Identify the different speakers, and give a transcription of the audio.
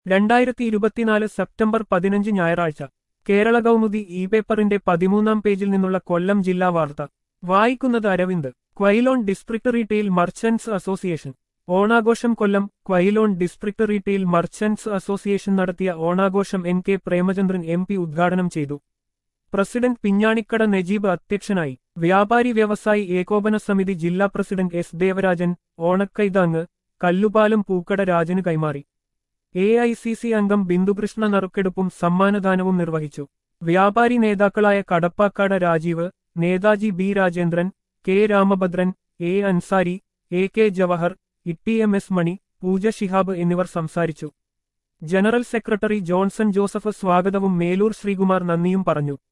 Speaker 1: രണ്ടായിരത്തി ഇരുപത്തിനാല് സെപ്റ്റംബർ പതിനഞ്ച് ഞായറാഴ്ച കേരള കൗമുദി ഇ പേപ്പറിന്റെ പതിമൂന്നാം പേജിൽ നിന്നുള്ള കൊല്ലം ജില്ലാ വാർത്ത വായിക്കുന്നത് Aravind Quilon district retail merchants association ഓണാഘോഷം Kollam Quilon district retail merchants association നടത്തിയ ഓണാഘോഷം N K Premachandran M P ഉദ്ഘാടനം ചെയ്തു പ്രസിഡന്റ് പിഞ്ഞാണിക്കട നജീബ് അധ്യക്ഷനായി വ്യാപാരി വ്യവസായി ഏകോപന സമിതി ജില്ലാ പ്രസിഡന്റ് എസ് ദേവരാജൻ ഓണക്കൈതാങ് കല്ലുപാലം പൂക്കട രാജന് കൈമാറി എ ഐ സി സി അംഗം ബിന്ദുകൃഷ്ണ നറുക്കെടുപ്പും സമ്മാനദാനവും നിർവഹിച്ചു വ്യാപാരി നേതാക്കളായ Kadappakada Rajeev Netaji B Rajendran K Ramabhadran A Ansari A K Jawahar Itty M S Mani Pooja Shihab എന്നിവർ സംസാരിച്ചു ജനറൽ സെക്രട്ടറി ജോൺസൺ ജോസഫ് സ്വാഗതവും മേലൂർ ശ്രീകുമാർ നന്ദിയും പറഞ്ഞു